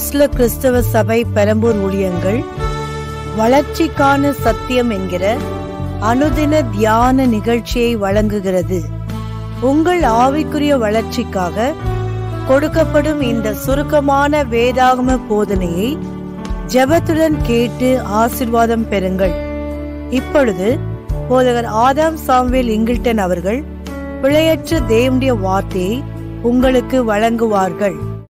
அப்போஸ்ல கிறிஸ்தவ சபை பெரம்பூர் ஊழியங்கள் வளர்ச்சிக்கான சத்தியம் என்கிற அனுதின தியான நிகழ்ச்சியை வழங்குகிறது உங்கள் ஆவிக்குரிய வளர்ச்சிக்காக கொடுக்கப்படும் இந்த சுருக்கமான வேதாகம போதனையை ஜெபத்துடன் கேட்டு ஆசிர்வாதம் பெறுங்கள் இப்பொழுது போதகர் ஆதாம் சாம்வேல் இங்கில்டன் அவர்கள் பிழையற்ற தேவனுடைய வார்த்தையை உங்களுக்கு வழங்குவார்கள்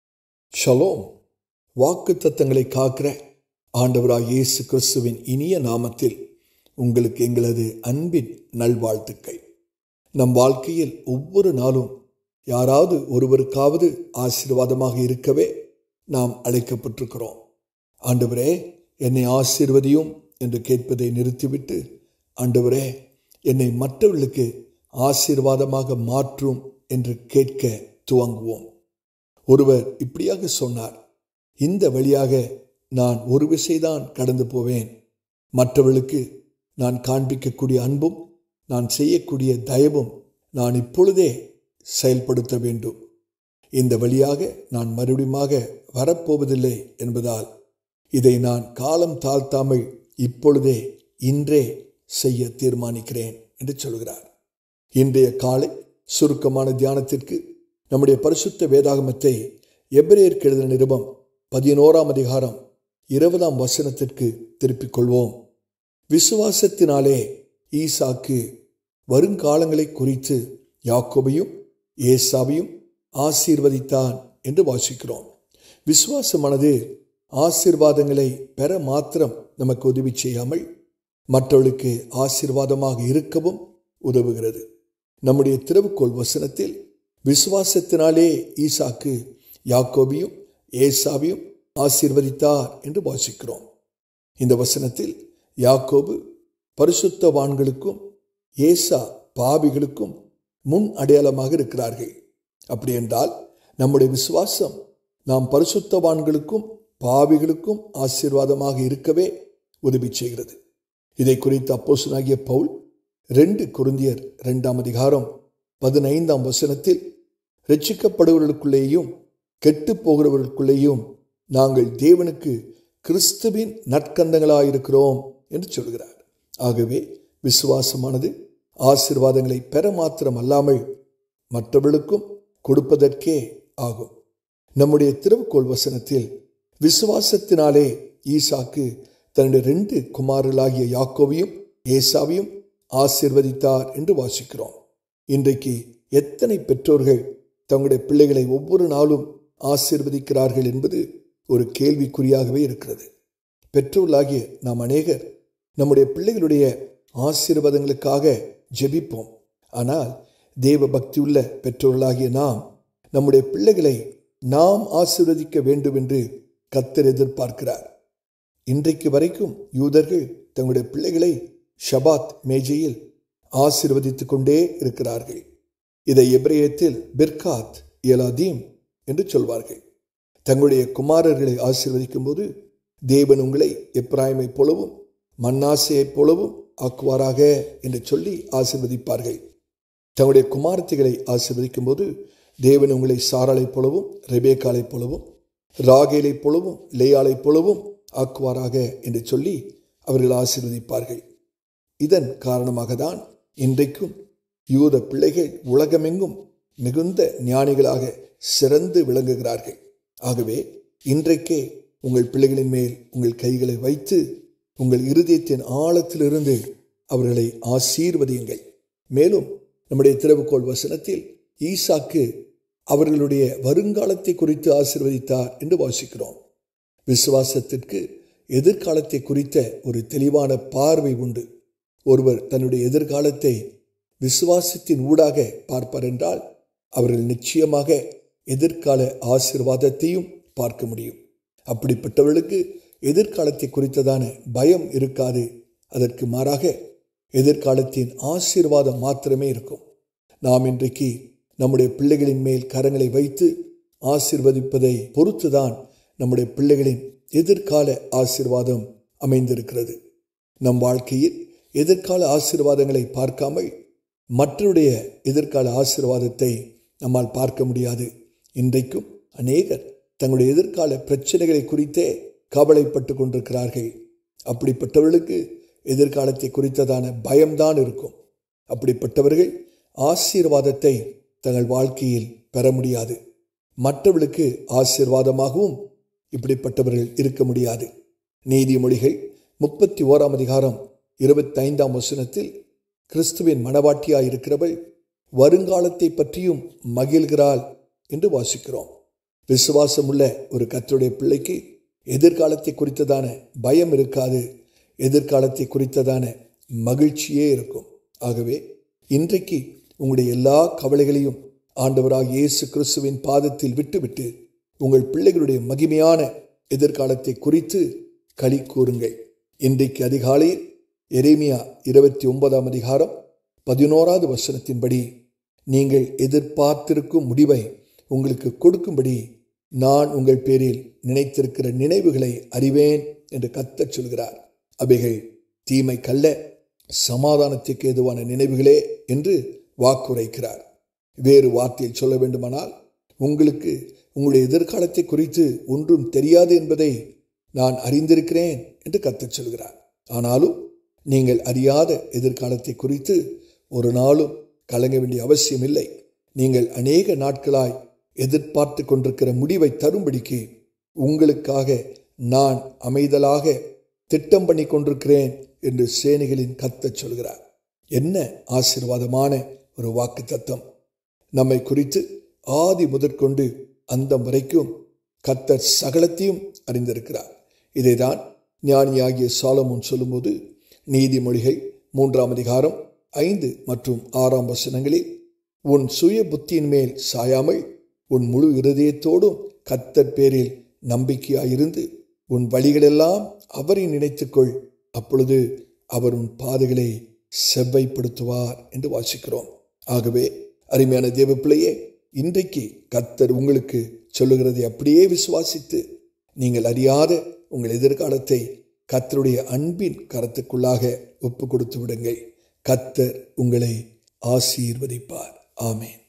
ஷலோம் வாக்கு தத்தங்களை காக்கிற ஆண்டவராய் இயேசு கிறிஸ்துவின் இனிய நாமத்தில் உங்களுக்கு எங்களது அன்பின் நல்வாழ்த்துக்கள் நம் வாழ்க்கையில் ஒவ்வொரு நாளும் யாராவது ஒருவருக்காவது ஆசீர்வாதமாக இருக்கவே நாம் அழைக்கப்பட்டிருக்கிறோம் ஆண்டவரே என்னை ஆசீர்வதியும் என்று கேட்பதை நிறுத்திவிட்டு ஆண்டவரே என்னை மற்றவர்களுக்கு ஆசீர்வாதமாக மாற்றும் என்று கேட்க துவங்குவோம் ஒருவர் இப்படியாக சொன்னார் இந்த வழியாக நான் ஒரு விசைதான் கடந்து போவேன் மற்றவர்களுக்கு நான் காண்பிக்கக்கூடிய அன்பும் நான் செய்யக்கூடிய தயவும் நான் இப்பொழுதே செயல்படுத்த வேண்டும் இந்த வழியாக நான் மறுபடியுமாக வரப்போவதில்லை என்பதால் இதை நான் காலம் தாழ்த்தாமல் இப்பொழுதே இன்றே செய்ய தீர்மானிக்கிறேன் என்று சொல்கிறார் இன்றைய காலை சுருக்கமான தியானத்திற்கு நம்முடைய பரிசுத்த வேதாகமத்தை எபிரேயருக்கு எழுதின நிருபம் பதினோராம் அதிகாரம் இருபதாம் வசனத்திற்கு திருப்பிக் கொள்வோம் விசுவாசத்தினாலே ஈசாக்கு வருங்காலங்களை குறித்து யாக்கோபையும் ஏசாவையும் ஆசீர்வதித்தான் என்று வாசிக்கிறோம் விசுவாசமானது ஆசீர்வாதங்களை பெற மாத்திரம் நமக்கு உதவி செய்யாமல் மற்றவர்களுக்கு ஆசீர்வாதமாக இருக்கவும் உதவுகிறது நம்முடைய திறவுகோள் வசனத்தில் விசுவாசத்தினாலே ஈசாக்கு யாக்கோபியும் ஏசாவையும் ஆசீர்வதித்தார் என்று வாசிக்கிறோம் இந்த வசனத்தில் யாக்கோபு பரிசுத்தவான்களுக்கும் ஏசா பாவிகளுக்கும் முன் அடையாளமாக இருக்கிறார்கள் அப்படி என்றால் நம்முடைய விசுவாசம் நாம் பரிசுத்தவான்களுக்கும் பாவிகளுக்கும் ஆசீர்வாதமாக இருக்கவே உதவி செய்கிறது இதை குறித்து அப்போசனாகிய பவுல் ரெண்டு குருந்தியர் இரண்டாம் அதிகாரம் பதினைந்தாம் வசனத்தில் ரட்சிக்கப்படுவர்களுக்குள்ளேயும் கெட்டு போகிறவர்களுக்குள்ளேயும் நாங்கள் தேவனுக்கு கிறிஸ்துவின் நற்கந்தங்களாயிருக்கிறோம் என்று சொல்கிறார் ஆகவே விசுவாசமானது ஆசிர்வாதங்களை பெற மாத்திரம் அல்லாமல் மற்றவர்களுக்கும் கொடுப்பதற்கே ஆகும் நம்முடைய திருவுக்கோள் வசனத்தில் விசுவாசத்தினாலே ஈசாக்கு தன்னுடைய ரெண்டு குமாரர்களாகிய யாக்கோவையும் ஏசாவையும் ஆசிர்வதித்தார் என்று வாசிக்கிறோம் இன்றைக்கு எத்தனை பெற்றோர்கள் தங்களுடைய பிள்ளைகளை ஒவ்வொரு நாளும் ஆசிர்வதிக்கிறார்கள் என்பது ஒரு கேள்விக்குறியாகவே இருக்கிறது பெற்றோர்களாகிய நாம் அநேகர் நம்முடைய பிள்ளைகளுடைய ஆசீர்வாதங்களுக்காக ஜெபிப்போம் ஆனால் தேவ பக்தியுள்ள பெற்றோர்களாகிய நாம் நம்முடைய பிள்ளைகளை நாம் ஆசீர்வதிக்க வேண்டும் என்று கத்தர் எதிர்பார்க்கிறார் இன்றைக்கு வரைக்கும் யூதர்கள் தங்களுடைய பிள்ளைகளை ஷபாத் மேஜையில் ஆசீர்வதித்துக் கொண்டே இருக்கிறார்கள் இதை எப்ரேயத்தில் பிர்காத் இயலாதீம் என்று சொல்வார்கள் தங்களுடைய குமாரர்களை ஆசீர்வதிக்கும் போது தேவன் உங்களை எப்ராயமைப் போலவும் மன்னாசையைப் போலவும் ஆக்குவாராக என்று சொல்லி ஆசிர்வதிப்பார்கள் தங்களுடைய குமாரத்திகளை ஆசிர்வதிக்கும் போது தேவன் உங்களை சாராளைப் போலவும் ரெபேக்காலைப் போலவும் ராகேலைப் போலவும் லேயாலைப் போலவும் ஆக்குவாராக என்று சொல்லி அவர்கள் ஆசீர்வதிப்பார்கள் இதன் காரணமாக தான் இன்றைக்கும் யூத பிள்ளைகள் உலகமெங்கும் மிகுந்த ஞானிகளாக சிறந்து விளங்குகிறார்கள் ஆகவே இன்றைக்கே உங்கள் பிள்ளைகளின் மேல் உங்கள் கைகளை வைத்து உங்கள் இருதயத்தின் ஆழத்திலிருந்து அவர்களை ஆசீர்வதியுங்கள் மேலும் நம்முடைய திறவுகோள் வசனத்தில் ஈசாக்கு அவர்களுடைய வருங்காலத்தை குறித்து ஆசிர்வதித்தார் என்று வாசிக்கிறோம் விசுவாசத்திற்கு எதிர்காலத்தை குறித்த ஒரு தெளிவான பார்வை உண்டு ஒருவர் தன்னுடைய எதிர்காலத்தை விசுவாசத்தின் ஊடாக பார்ப்பார் என்றால் அவர்கள் நிச்சயமாக எதிர்கால ஆசிர்வாதத்தையும் பார்க்க முடியும் அப்படிப்பட்டவர்களுக்கு எதிர்காலத்தை குறித்ததான பயம் இருக்காது அதற்கு மாறாக எதிர்காலத்தின் ஆசீர்வாதம் மாத்திரமே இருக்கும் நாம் இன்றைக்கு நம்முடைய பிள்ளைகளின் மேல் கரங்களை வைத்து ஆசிர்வதிப்பதை பொறுத்துதான் நம்முடைய பிள்ளைகளின் எதிர்கால ஆசிர்வாதம் அமைந்திருக்கிறது நம் வாழ்க்கையில் எதிர்கால ஆசீர்வாதங்களை பார்க்காமல் மற்றவருடைய எதிர்கால ஆசீர்வாதத்தை நம்மால் பார்க்க முடியாது இன்றைக்கும் அநேகர் தங்களுடைய எதிர்கால பிரச்சனைகளை குறித்தே கவலைப்பட்டு கொண்டிருக்கிறார்கள் அப்படிப்பட்டவர்களுக்கு எதிர்காலத்தை குறித்ததான பயம்தான் இருக்கும் அப்படிப்பட்டவர்கள் ஆசீர்வாதத்தை தங்கள் வாழ்க்கையில் பெற முடியாது மற்றவர்களுக்கு ஆசீர்வாதமாகவும் இப்படிப்பட்டவர்கள் இருக்க முடியாது நீதிமொழிகள் முப்பத்தி ஓராம் அதிகாரம் இருபத்தைந்தாம் வசனத்தில் கிறிஸ்துவின் மனவாட்டியாய் இருக்கிறவள் வருங்காலத்தை பற்றியும் மகிழ்கிறாள் என்று வாசிக்கிறோம் விசுவாசமுள்ள ஒரு கத்தருடைய பிள்ளைக்கு எதிர்காலத்தை குறித்ததான பயம் இருக்காது எதிர்காலத்தை குறித்ததான மகிழ்ச்சியே இருக்கும் ஆகவே இன்றைக்கு உங்களுடைய எல்லா கவலைகளையும் ஆண்டவராக இயேசு கிறிஸ்துவின் பாதத்தில் விட்டுவிட்டு உங்கள் பிள்ளைகளுடைய மகிமையான எதிர்காலத்தை குறித்து களி கூறுங்கள் இன்றைக்கு அதிகாலையில் எரேமியா இருபத்தி ஒன்பதாம் அதிகாரம் பதினோராவது வசனத்தின்படி நீங்கள் எதிர்பார்த்திருக்கும் முடிவை உங்களுக்கு கொடுக்கும்படி நான் உங்கள் பேரில் நினைத்திருக்கிற நினைவுகளை அறிவேன் என்று கத்தச் சொல்கிறார் அவைகள் தீமை கல்ல சமாதானத்துக்கு ஏதுவான நினைவுகளே என்று வாக்குரைக்கிறார் வேறு வார்த்தையில் சொல்ல வேண்டுமானால் உங்களுக்கு உங்களுடைய எதிர்காலத்தை குறித்து ஒன்றும் தெரியாது என்பதை நான் அறிந்திருக்கிறேன் என்று கத்தச் சொல்கிறார் ஆனாலும் நீங்கள் அறியாத எதிர்காலத்தை குறித்து ஒரு நாளும் கலங்க வேண்டிய அவசியம் இல்லை நீங்கள் அநேக நாட்களாய் எதிர்பார்த்து கொண்டிருக்கிற முடிவை தரும்படிக்கு உங்களுக்காக நான் அமைதலாக திட்டம் பண்ணி கொண்டிருக்கிறேன் என்று சேனைகளின் கத்தச் சொல்கிறார் என்ன ஆசீர்வாதமான ஒரு வாக்கு தத்தம் நம்மை குறித்து ஆதி முதற்கொண்டு அந்த வரைக்கும் கத்தர் சகலத்தையும் அறிந்திருக்கிறார் இதைதான் ஞானியாகிய சாலமோன் சொல்லும்போது நீதிமொழிகள் மூன்றாம் அதிகாரம் ஐந்து மற்றும் ஆறாம் வசனங்களில் உன் சுய புத்தியின் மேல் சாயாமல் உன் முழு இருதயத்தோடும் கத்தர் பேரில் நம்பிக்கையாயிருந்து உன் வழிகளெல்லாம் அவரை நினைத்துக்கொள் அப்பொழுது அவர் உன் பாதைகளை செவ்வைப்படுத்துவார் என்று வாசிக்கிறோம் ஆகவே அருமையான தேவ பிள்ளையே இன்றைக்கு கத்தர் உங்களுக்கு சொல்லுகிறதை அப்படியே விசுவாசித்து நீங்கள் அறியாத உங்கள் எதிர்காலத்தை கத்தருடைய அன்பின் கரத்துக்குள்ளாக ஒப்பு கொடுத்து விடுங்கள் கத்தர் உங்களை ஆசீர்வதிப்பார் ஆமேன்